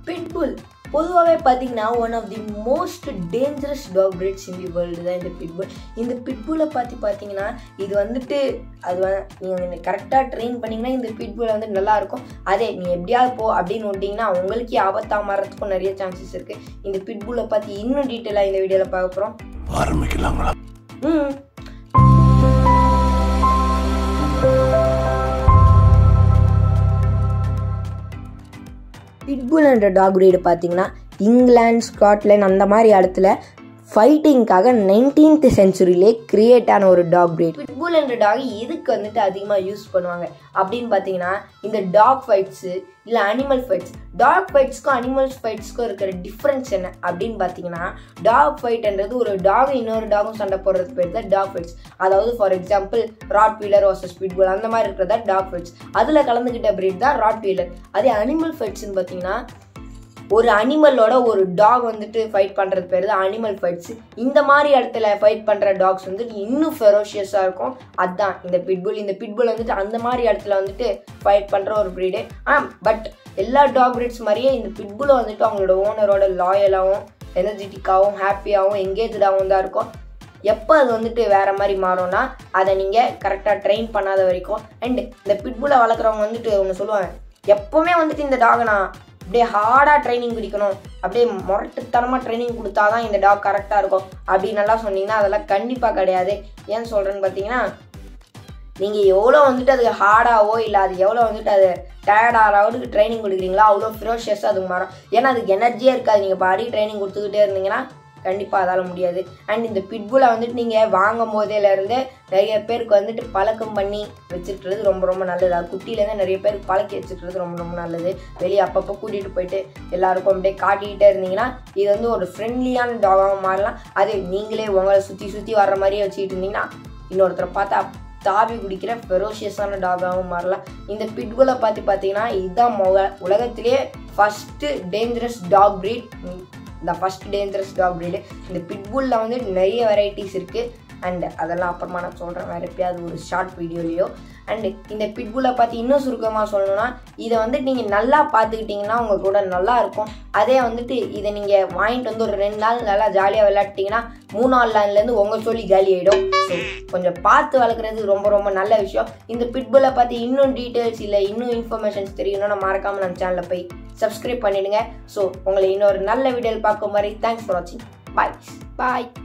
pit bull பொதுவாகவே பார்த்தீங்கன்னா one of the most dangerous dog breeds in the world தான் இந்த பிட்புல் இந்த பிட்புலை பார்த்து பார்த்தீங்கன்னா இது வந்துட்டு அது வந்து நீங்கள் கரெக்டாக ட்ரெயின் பண்ணிங்கன்னா இந்த பிட்புல் வந்து நல்லா இருக்கும் அதே நீ எப்படியாவது போ அப்படின்னு விட்டிங்கன்னா உங்களுக்கே ஆபத்தாக மாறதுக்கும் நிறைய சான்சஸ் இருக்குது இந்த பிட்புலை பார்த்து இன்னும் டீட்டெயிலாக இந்த வீடியோவில் பார்க்க போகிறோம் ஆரம்பிக்கலாங்களா ம் பிட்புல் என்ற டாக் breed பார்த்தீங்கன்னா இங்கிலாந்து ஸ்காட்லாந்து அந்த மாதிரி இடத்துல ஃபைட்டிங்காக நைன்டீன்த் செஞ்சுரியிலே கிரியேட் ஆன ஒரு டாக் breed பிட்புல் என்ற டாக் எதுக்கு வந்துட்டு அதிகமாக யூஸ் பண்ணுவாங்க அப்படின்னு பார்த்தீங்கன்னா இந்த டாக் ஃபைட்ஸு இல்லை அனிமல் ஃபைட்ஸ் டாக் ஃபைட்ஸ்க்கும் அனிமல்ஸ் ஃபைட்ஸ்க்கும் இருக்கிற டிஃப்ரென்ஸ் என்ன அப்படின்னு பார்த்தீங்கன்னா டாக் ஃபைட்ன்றது ஒரு டாக் இன்னொரு டாகும் சண்டை போடுறது பேர் தான் டாக் ஃபைட்ஸ் அதாவது for example rottweiler versus pitbull அந்த மாதிரி இருக்கிறதா டாக் ஃபைட்ஸ் அதில் கலந்துக்கிட்ட பிரீட் தான் ராட் வீலர் அதே அனிமல் ஃபைட்ஸ்னு பார்த்தீங்கன்னா ஒரு அனிமலோட ஒரு டாக் வந்துட்டு ஃபைட் பண்ணுறது பேர் தான் அனிமல் ஃபைட்ஸ் இந்த மாதிரி இடத்துல ஃபைட் பண்ணுற டாக்ஸ் வந்துட்டு இன்னும் ஃபெரோஷியஸாக இருக்கும் அதுதான் இந்த பிட்புல் இந்த பிட்புல் வந்துட்டு அந்த மாதிரி இடத்துல வந்துட்டு ஃபைட் பண்ணுற ஒரு ப்ரீடு ஆ பட் எல்லா டாக் பிரீட்ஸ் மாதிரியே இந்த பிட்புலை வந்துட்டு அவங்களோட ஓனரோட லாயலாகவும் எனர்ஜெட்டிக்காகவும் ஹாப்பியாகவும் எங்கேஜாகவும் தான் இருக்கும் எப்போ அது வந்துட்டு வேற மாதிரி மாறும்னா அதை நீங்கள் கரெக்டாக ட்ரெயின் பண்ணாத வரைக்கும் அண்ட் இந்த பிட்புலை வளர்க்குறவங்க வந்துட்டு ஒன்று சொல்லுவாங்க எப்போவுமே வந்துட்டு இந்த டாகை நான் அப்படியே ஹார்டாக ட்ரைனிங் பிடிக்கணும் அப்படியே முரட்டுத்தனமாக ட்ரைனிங் கொடுத்தா தான் இந்த டாக் கரெக்டாக இருக்கும் அப்படின்னு நல்லா சொன்னீங்கன்னா அதெல்லாம் கண்டிப்பாக கிடையாது ஏன் சொல்கிறேன்னு பார்த்தீங்கன்னா நீங்கள் எவ்வளோ வந்துட்டு அது ஹார்டாவோ இல்லை அது எவ்வளோ வந்துட்டு அது டயர்ட் ஆகிறவுக்கு ட்ரைனிங் கொடுக்குறீங்களோ அவ்வளோ ஃபிரோஷியஸாக அதுக்கு மாறும் ஏன்னா அதுக்கு எனர்ஜியே இருக்காது நீங்கள் பாடி ட்ரைனிங் கொடுத்துக்கிட்டே இருந்தீங்கன்னா கண்டிப்பாக அதால் முடியாது அண்ட் இந்த பிட்புலை வந்துட்டு நீங்கள் வாங்கும் போதேலேருந்து நிறைய பேருக்கு வந்துட்டு பழக்கம் பண்ணி வச்சுக்கிறது ரொம்ப ரொம்ப நல்லது அது குட்டியிலேருந்து நிறைய பேருக்கு பழக்கி வச்சுக்கிறது ரொம்ப ரொம்ப நல்லது வெளியே அப்பப்போ கூட்டிகிட்டு போயிட்டு எல்லாருக்கும் அப்படியே காட்டிக்கிட்டே இருந்தீங்கன்னா இது வந்து ஒரு ஃப்ரெண்ட்லியான டாகாக மாறலாம் அது நீங்களே உங்களை சுற்றி சுற்றி வர்ற மாதிரியே வச்சுக்கிட்டு இருந்தீங்கன்னா இன்னொருத்தரை பார்த்தா தாவி குடிக்கிற ஃபெரோஷியஸான டாகாகவும் மாறலாம் இந்த பிட்புலை பார்த்து பார்த்தீங்கன்னா இதுதான் முக உலகத்திலேயே ஃபஸ்ட்டு டேஞ்சரஸ் டாக் breed இந்த ஃபஸ்ட் டேஞ்சரஸ் டாக் breed இந்த பிட்புல்ல வந்து நிறைய வெரைட்டிஸ் இருக்குது அண்ட் அதெல்லாம் அப்புறமா நான் சொல்கிறேன் வேறு எப்பயாவது ஒரு ஷார்ட் வீடியோலையோ அண்டு இந்த பிட்புல்லை பார்த்து இன்னும் சுருக்கமாக சொல்லணும்னா இதை வந்து நீங்கள் நல்லா பார்த்துக்கிட்டிங்கன்னா உங்கள் கூட நல்லா இருக்கும் அதே வந்துட்டு இதை நீங்கள் வாங்கிட்டு வந்து ஒரு ரெண்டு நாள் நல்லா ஜாலியாக விளையாட்டிங்கன்னா மூணாவது நாள்லேருந்து உங்கள் சொல்லி காலி ஆகிடும் ஸோ கொஞ்சம் பார்த்து வளர்க்குறது ரொம்ப ரொம்ப நல்ல விஷயம் இந்த பிட்புல்லை பார்த்து இன்னும் டீட்டெயில்ஸ் இல்லை இன்னும் இன்ஃபர்மேஷன்ஸ் தெரியணும்னா மறக்காமல் நம்ம சேனலில் போய் சப்ஸ்கிரைப் பண்ணிடுங்க ஸோ உங்களை இன்னொரு நல்ல வீடியோவில் பார்க்கும் மாதிரி தேங்க்ஸ் ஃபார் வாட்சிங் பாய் பாய்